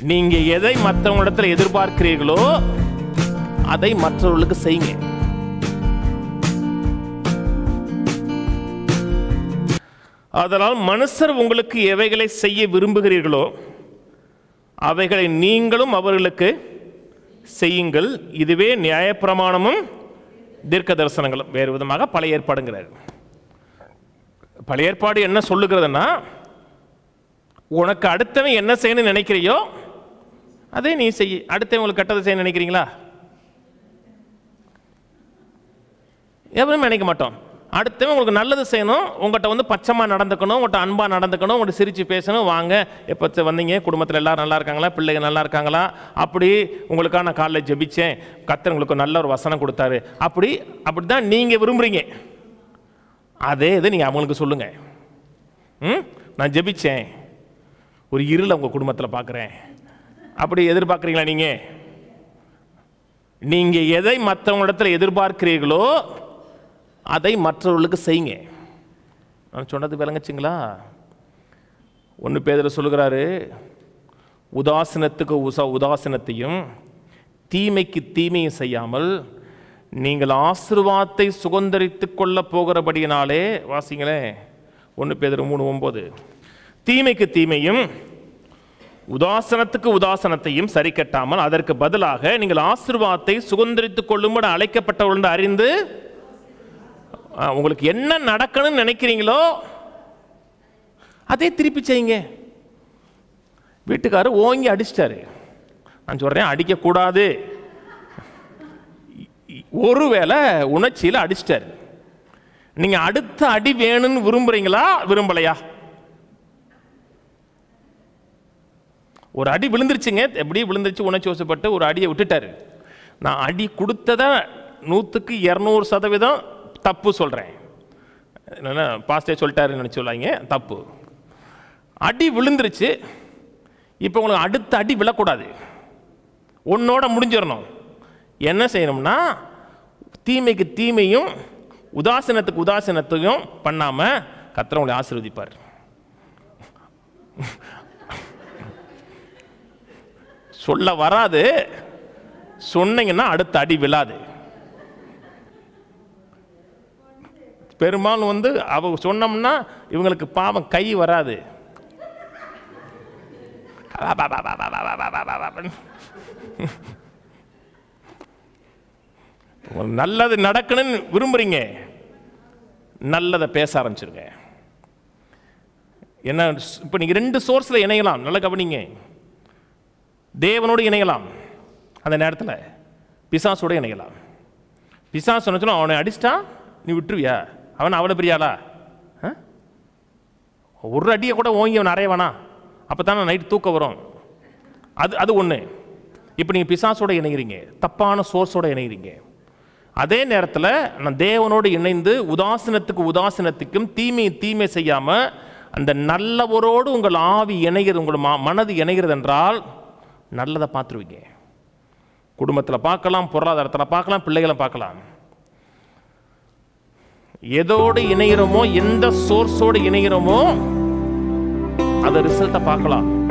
நீங்க எதை மற்றவங்களிடத்தில் எதிர்பார்க்கிறீர்களோ அதை மற்றவர்களுக்கு செய்யுங்க அதனால் மனுஷர் உங்களுக்கு எவைகளை செய்ய விரும்புகிறீர்களோ அவைகளை நீங்களும் அவர்களுக்கு செய்யுங்கள் இதுவே நியாயப்பிரமாணமும் தீர்க்க தரிசனங்களும் வேறு விதமாக பழைய ஏற்பாடுங்கிறார் பழைய ஏற்பாடு என்ன சொல்லுகிறதுன்னா உனக்கு அடுத்தவன் என்ன செய்யணும்னு நினைக்கிறியோ அதே நீ செய் அடுத்தவங்களுக்கு கெட்டதை செய்ய நினைக்கிறீங்களா எவரும் நினைக்க மாட்டோம் அடுத்தவன் உங்களுக்கு நல்லது செய்யணும் உங்கள்கிட்ட வந்து பச்சமாக நடந்துக்கணும் உங்கள்கிட்ட அன்பாக நடந்துக்கணும் உங்கள்கிட்ட சிரித்து பேசணும் வாங்க எப்போ வந்தீங்க குடும்பத்தில் எல்லாரும் நல்லா இருக்காங்களா பிள்ளைங்க நல்லா இருக்காங்களா அப்படி உங்களுக்காக நான் காலைல ஜெபிச்சேன் கத்தர் உங்களுக்கு நல்ல ஒரு வசனம் கொடுத்தாரு அப்படி அப்படி தான் நீங்கள் விரும்புகிறீங்க அதே இது நீங்கள் அவங்களுக்கு சொல்லுங்கள் ம் நான் ஜெபிச்சேன் ஒரு இருளை உங்கள் குடும்பத்தில் பார்க்குறேன் அப்படி எதிர்பார்க்குறீங்களா நீங்கள் நீங்கள் எதை மற்றவங்களிடத்தில் எதிர்பார்க்கிறீர்களோ அதை மற்றவர்களுக்கு செய்யுங்க நான் சொன்னது விளங்குச்சுங்களா ஒன்று பேதில் சொல்லுகிறாரு உதாசீனத்துக்கு உசா உதாசீனத்தையும் தீமைக்கு தீமையும் செய்யாமல் நீங்கள் ஆசீர்வாதத்தை சுதந்திரித்துக் கொள்ள போகிறபடியினாலே வாசிங்களேன் ஒன்று பேதர் மூணு ஒன்பது தீமைக்கு தீமையும் உதாசனத்துக்கு உதாசனத்தையும் சரி கட்டாமல் அதற்கு பதிலாக நீங்கள் ஆசீர்வாதத்தை சுதந்திரித்துக் கொள்ளும்படி அழைக்கப்பட்டவர்கள் அறிந்து ஆ, உங்களுக்கு என்ன நடக்கணும்னு நினைக்கிறீங்களோ அதே திருப்பி செய்யுங்க வீட்டுக்காரர் ஓங்கி அடிச்சிட்டாரு நான் சொல்றேன் அடிக்கக்கூடாது ஒருவேளை உணர்ச்சியில் அடிச்சிட்டாரு நீங்க அடுத்த அடி வேணும்னு விரும்புறீங்களா விரும்பலையா ஒரு அடி விழுந்துருச்சுங்க எப்படி விழுந்துருச்சு உணர்ச்சி வசப்பட்டு ஒரு அடியை விட்டுட்டாரு நான் அடி கொடுத்ததை நூற்றுக்கு இரநூறு சதவீதம் தப்பு சொல்கிறேன் என்னென்ன பாஸ்டே சொல்லிட்டாருன்னு நினச்சி சொல்லாங்க தப்பு அடி விழுந்துருச்சு இப்போ உங்களுக்கு அடுத்த அடி விழக்கூடாது உன்னோட முடிஞ்சிடணும் என்ன செய்யணும்னா தீமைக்கு தீமையும் உதாசீனத்துக்கு உதாசீனத்தையும் பண்ணாமல் கத்திர உங்களை ஆசீர்வதிப்பார் சொல்ல வராது சொன்னீங்கன்னா அடுத்த அடி விழாது பெரும்பாலும் வந்து அவ சொன்னோம்னா இவங்களுக்கு பாவம் கை வராது உங்களுக்கு நல்லது நடக்கணும்னு விரும்புறீங்க நல்லதை பேச ஆரம்பிச்சிருங்க என்ன இப்போ நீங்கள் ரெண்டு சோர்ஸில் இணையலாம் நல்ல கவனிங்க தேவனோடு இணையலாம் அந்த நேரத்தில் பிசாசோடு இணையலாம் பிசாசு சொன்னா அவனை அடிச்சிட்டான் நீ விட்டுருவியா அவன் அவ்வளோ பெரியாளா ஆ? ஒரு அடியை கூட ஓங்கி அவன் அறையவானா அப்போ தானே நைட்டு தூக்கம் வரும் அது அது ஒன்று இப்போ நீங்கள் பிசாசோட இணைகிறீங்க தப்பான சோர்ஸோட இணைகிறீங்க அதே நேரத்தில் நான் தேவனோடு இணைந்து உதாசீனத்துக்கு உதாசீனத்துக்கும் தீமை தீமை செய்யாமல் அந்த நல்லவரோடு உங்கள் ஆவி இணைகிறது உங்கள் ம மனது இணைகிறது என்றால் நல்லதை பார்த்துருவீங்க குடும்பத்தில் பார்க்கலாம் பொருளாதாரத்தில் பார்க்கலாம் பிள்ளைகளை பார்க்கலாம் எதோடு இணைகிறோமோ எந்த சோர்ஸோடு இணைகிறோமோ அதை ரிசல்ட்டை பார்க்கலாம்